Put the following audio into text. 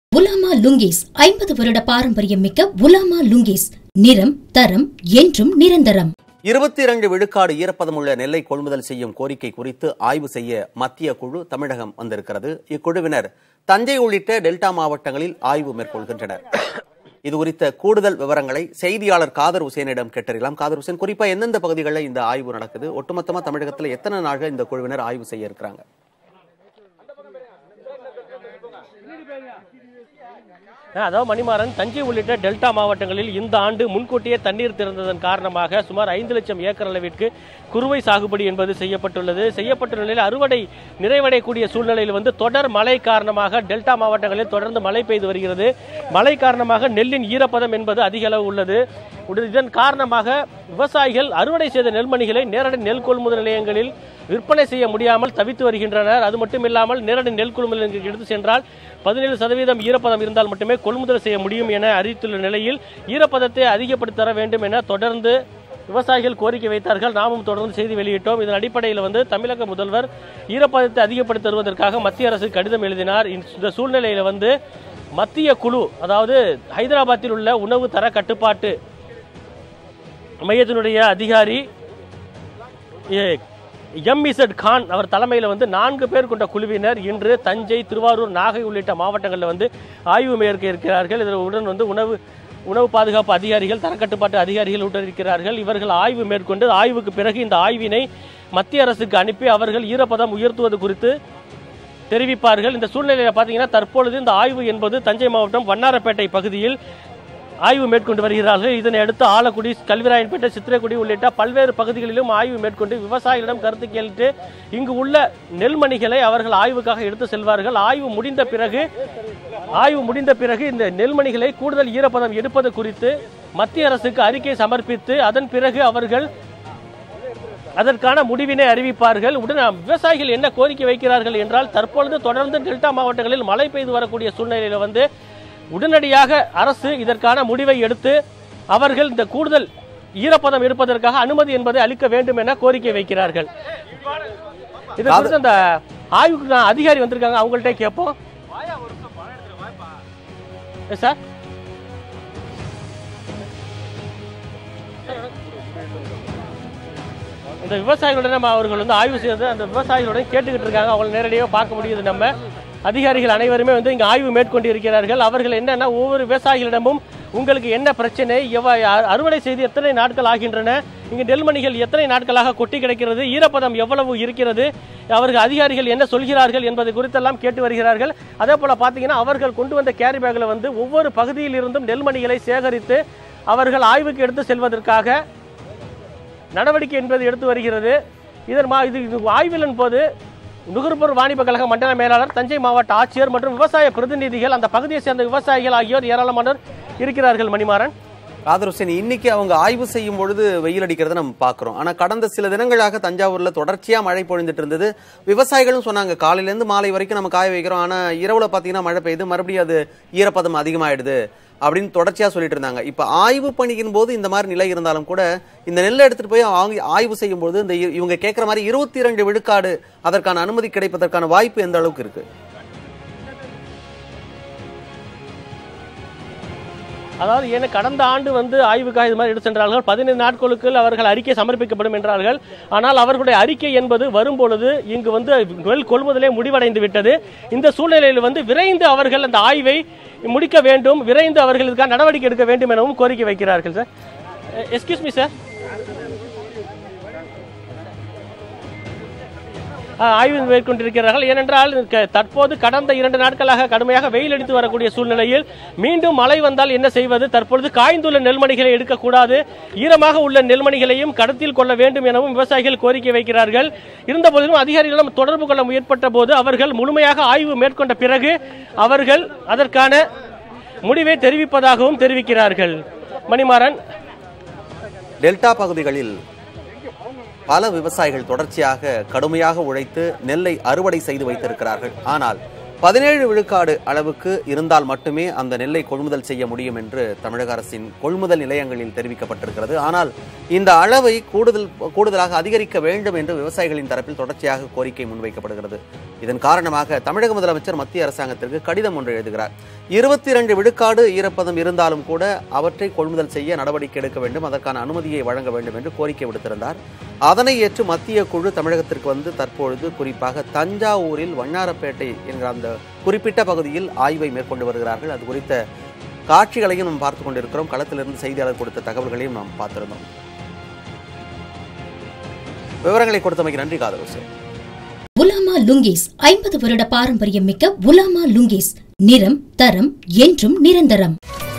உலாமா லுங்கீஸ் ஐம்பது வருட பாரம்பரியம் மிக்க உலாமா லுங்கீஸ் நிறம் தரம் என்றும் நிரந்தரம் இருபத்தி இரண்டு விழுக்காடு ஈரப்பதமுள்ள நெல்லை கொள்முதல் செய்யும் கோரிக்கை குறித்து ஆய்வு செய்ய மத்திய குழு தமிழகம் வந்திருக்கிறது இக்குழுவினர் தஞ்சை உள்ளிட்ட டெல்டா மாவட்டங்களில் ஆய்வு மேற்கொள்கின்றனர் இது குறித்த கூடுதல் விவரங்களை செய்தியாளர் காதர் ஹுசேனிடம் கேட்டறியலாம் காதர் ஹுசேன் குறிப்பா எந்தெந்த பகுதிகளில் இந்த ஆய்வு நடக்குது ஒட்டுமொத்தமா தமிழகத்தில் எத்தனை நாள்கள் இந்த குழுவினர் ஆய்வு செய்ய இருக்கிறாங்க அதாவது மணிமாறன் தஞ்சை உள்ளிட்ட டெல்டா மாவட்டங்களில் இந்த ஆண்டு முன்கூட்டியே தண்ணீர் திறந்ததன் காரணமாக சுமார் ஐந்து லட்சம் ஏக்கர் அளவிற்கு குறுவை சாகுபடி என்பது செய்யப்பட்டுள்ளது செய்யப்பட்டுள்ள நிலையில் அறுவடை நிறைவடையக்கூடிய சூழ்நிலையில் வந்து தொடர் மழை காரணமாக டெல்டா மாவட்டங்களில் தொடர்ந்து மழை பெய்து வருகிறது மழை காரணமாக நெல்லின் ஈரப்பதம் என்பது அதிக அளவு உள்ளது உடன் இதன் காரணமாக விவசாயிகள் அறுவடை செய்த நெல்மணிகளை நேரடி நெல் கொள்முதல் நிலையங்களில் விற்பனை செய்ய முடியாமல் தவித்து வருகின்றனர் அது மட்டும் இல்லாமல் நேரடி நெல் கொள்முதல் நிலையங்களுக்கு எடுத்து சென்றால் பதினேழு சதவீதம் ஈரப்பதம் இருந்தால் மட்டுமே கொள்முதல் செய்ய முடியும் என அறிவித்துள்ள நிலையில் ஈரப்பதத்தை அதிகப்படுத்தி தர வேண்டும் என தொடர்ந்து விவசாயிகள் கோரிக்கை வைத்தார்கள் நாமும் தொடர்ந்து செய்தி வெளியிட்டோம் இதன் அடிப்படையில் வந்து தமிழக முதல்வர் ஈரப்பதத்தை அதிகப்படுத்தி தருவதற்காக மத்திய அரசு கடிதம் எழுதினார் இந்த சூழ்நிலையில் வந்து மத்திய குழு அதாவது ஹைதராபாத்தில் உள்ள உணவு தர கட்டுப்பாட்டு மையத்தினுடைய அதிகாரி எம்இசட் கான் அவர் தலைமையில் வந்து நான்கு பேர் கொண்ட குழுவினர் இன்று தஞ்சை திருவாரூர் நாகை உள்ளிட்ட மாவட்டங்களில் வந்து ஆய்வு மேற்க இருக்கிறார்கள் இதனுடன் வந்து உணவு உணவு பாதுகாப்பு அதிகாரிகள் தரக்கட்டுப்பாட்டு அதிகாரிகள் உடனிருக்கிறார்கள் இவர்கள் ஆய்வு மேற்கொண்டு ஆய்வுக்கு பிறகு இந்த ஆய்வினை மத்திய அரசுக்கு அனுப்பி அவர்கள் ஈரப்பதம் உயர்த்துவது குறித்து தெரிவிப்பார்கள் இந்த சூழ்நிலையில் பார்த்தீங்கன்னா தற்பொழுது இந்த ஆய்வு என்பது தஞ்சை மாவட்டம் வண்ணாரப்பேட்டை பகுதியில் ஆய்வு மேற்கொண்டு வருகிறார்கள் இதனை அடுத்து ஆலக்குடி கல்விராயன்பேட்டை சித்திரக்குடி உள்ளிட்ட பல்வேறு பகுதிகளிலும் ஆய்வு மேற்கொண்டு விவசாயிகளிடம் கருத்து கேட்டு இங்கு உள்ள நெல்மணிகளை அவர்கள் ஆய்வுக்காக எடுத்து செல்வார்கள் ஆய்வு முடிந்த பிறகு ஆய்வு முடிந்த பிறகு இந்த நெல்மணிகளை கூடுதல் ஈரப்பதம் எடுப்பது குறித்து மத்திய அரசுக்கு அறிக்கை சமர்ப்பித்து அதன் பிறகு அவர்கள் அதற்கான முடிவினை அறிவிப்பார்கள் உடன் விவசாயிகள் என்ன கோரிக்கை வைக்கிறார்கள் என்றால் தற்பொழுது தொடர்ந்து டெல்டா மாவட்டங்களில் மழை பெய்து வரக்கூடிய சூழ்நிலையில் வந்து உடனடியாக அரசு இதற்கான முடிவை எடுத்து அவர்கள் இந்த கூடுதல் ஈரப்பதம் இருப்பதற்காக அனுமதி என்பதை அளிக்க வேண்டும் என கோரிக்கை வைக்கிறார்கள் இது குறித்து அந்த ஆய்வுக்கு நான் அதிகாரி வந்திருக்காங்க அவங்கள்ட்ட கேட்போம் சார் இந்த விவசாயிகளுடன் நம்ம அவர்கள் வந்து ஆய்வு செய்து அந்த விவசாயிகளுடன் கேட்டுக்கிட்டு இருக்காங்க அவங்களை நேரடியாக பார்க்க முடியுது நம்ம அதிகாரிகள் அனைவருமே வந்து இங்கே ஆய்வு மேற்கொண்டு இருக்கிறார்கள் அவர்கள் என்னன்னா ஒவ்வொரு விவசாயிகளிடமும் உங்களுக்கு என்ன பிரச்சனை எவ்வ அறுவடை செய்து எத்தனை நாட்கள் ஆகின்றன இங்கே நெல்மணிகள் எத்தனை நாட்களாக கொட்டி கிடக்கிறது ஈரப்பதம் எவ்வளவு இருக்கிறது அவர்கள் அதிகாரிகள் என்ன சொல்கிறார்கள் என்பது குறித்தெல்லாம் கேட்டு வருகிறார்கள் அதே போல் பார்த்தீங்கன்னா அவர்கள் கொண்டு வந்த கேரி பேக்கில் வந்து ஒவ்வொரு பகுதியில் இருந்தும் நெல்மணிகளை சேகரித்து அவர்கள் ஆய்வுக்கு எடுத்து செல்வதற்காக நடவடிக்கை என்பது எடுத்து வருகிறது இதன் மா இது இது ஆய்விலின் போது நுகர்பொருள் வாணிப கழக மண்டல மேலாளர் தஞ்சை மாவட்ட ஆட்சியர் மற்றும் விவசாய பிரதிநிதிகள் அந்த பகுதியை சேர்ந்த விவசாயிகள் ஆகியோர் ஏராளமானோர் இருக்கிறார்கள் மணிமாறன் காதர் ஹுசேன் இன்னைக்கு அவங்க ஆய்வு செய்யும் பொழுது வெயில் அடிக்கிறத நம்ம பாக்குறோம் ஆனா கடந்த சில தினங்களாக தஞ்சாவூர்ல தொடர்ச்சியா மழை பொழிந்துட்டு இருந்தது விவசாயிகளும் சொன்னாங்க காலையில இருந்து மாலை வரைக்கும் நம்ம காய வைக்கிறோம் ஆனா இரவுல பாத்தீங்கன்னா மழை பெய்யுது மறுபடியும் அது ஈரப்பதம் அதிகமாயிடுது அப்படின்னு தொடர்ச்சியா சொல்லிட்டு இருந்தாங்க இப்ப ஆய்வு பணியின் போது இந்த மாதிரி நிலை இருந்தாலும் கூட இந்த நெல்லை எடுத்துட்டு போய் ஆய்வு- ஆய்வு செய்யும் போது இந்த இ- இவங்க கேட்கிற மாதிரி இருபத்தி இரண்டு விழுக்காடு அதற்கான அனுமதி கிடைப்பதற்கான வாய்ப்பு எந்த அளவுக்கு இருக்கு அதாவது ஏன்னா கடந்த ஆண்டு வந்து ஆய்வுக்காக இது மாதிரி எடுத்து சென்றார்கள் பதினைந்து நாட்களுக்குள் அவர்கள் அறிக்கை சமர்ப்பிக்கப்படும் என்றார்கள் ஆனால் அவர்களுடைய அறிக்கை என்பது வரும்பொழுது இங்கு வந்து நெல் கொள்முதலே முடிவடைந்து விட்டது இந்த சூழ்நிலையில் வந்து விரைந்து அவர்கள் அந்த ஆய்வை முடிக்க வேண்டும் விரைந்து அவர்கள் இதுக்கான நடவடிக்கை எடுக்க வேண்டும் எனவும் கோரிக்கை வைக்கிறார்கள் சார் எஸ்கியூஸ் மீ சார் ஆய்வு மேற்கொண்டிருக்கிறார்கள் ஏனென்றால் க- தற்போது கடந்த இரண்டு நாட்களாக கடுமையாக வெயில் அடித்து வரக்கூடிய சூழ்நிலையில் மீண்டும் மழை வந்தால் என்ன செய்வது தற்பொழுது காய்ந்துள்ள நெல்மணிகளை எடுக்கக்கூடாது ஈரமாக உள்ள நெல்மணிகளையும் கடத்தில் கொள்ள வேண்டும் எனவும் விவசாயிகள் கோரிக்கை வைக்கிறார்கள் இருந்தபோதிலும் அதிகாரிகளிடம் தொடர்பு கொள்ள முற்பட்ட போது அவர்கள் முழுமையாக ஆய்வு மேற்கொண்ட பிறகு அவர்கள் அதற்கான முடிவை தெரிவிப்பதாகவும் தெரிவிக்கிறார்கள் மணிமாறன் டெல்டா பகுதிகளில் பல விவசாயிகள் தொடர்ச்சியாக கடுமையாக உழைத்து நெல்லை அறுவடை செய்து வைத்திருக்கிறார்கள் ஆனால் பதினேழு விழுக்காடு அளவுக்கு இருந்தால் மட்டுமே அந்த நெல்லை கொள்முதல் செய்ய முடியும் என்று தமிழக அரசின் கொள்முதல் நிலையங்களில் தெரிவிக்கப்பட்டிருக்கிறது ஆனால் இந்த அளவை கூடுதல் கூடுதலாக அதிகரிக்க வேண்டும் என்று விவசாயிகளின் தரப்பில் தொடர்ச்சியாக கோரிக்கை முன்வைக்கப்படுகிறது இதன் காரணமாக தமிழக முதலமைச்சர் மத்திய அரசாங்கத்திற்கு கடிதம் ஒன்று எழுதுகிறார் இருபத்தி இரண்டு விழுக்காடு ஈரப்பதம் இருந்தாலும் கூட அவற்றை கொள்முதல் செய்ய நடவடிக்கை எடுக்க வேண்டும் அதற்கான அனுமதியை வழங்க வேண்டும் என்று கோரிக்கை விடுத்திருந்தார் அதனை ஏற்று மத்திய குழு தமிழகத்திற்கு வந்து தற்பொழுது குறிப்பாக தஞ்சாவூரில் வண்ணாரப்பேட்டை என்கிற அந்த குறிப்பிட்ட பகுதியில் ஆய்வை மேற்கொண்டு வருகிறார்கள் அது குறித்த காட்சிகளையும் நாம் பார்த்து கொண்டிருக்கிறோம் களத்திலிருந்து செய்தியாளர் கொடுத்த தகவல்களையும் நாம் பார்த்திருந்தோம் விவரங்களை கொடுத்தமைக்கு நன்றி காதல் உலாமா லுங்கீஸ் ஐம்பது வருட பாரம்பரியம் மிக்க உலாமா லுங்கீஸ் நிறம் தரம் என்றும் நிரந்தரம்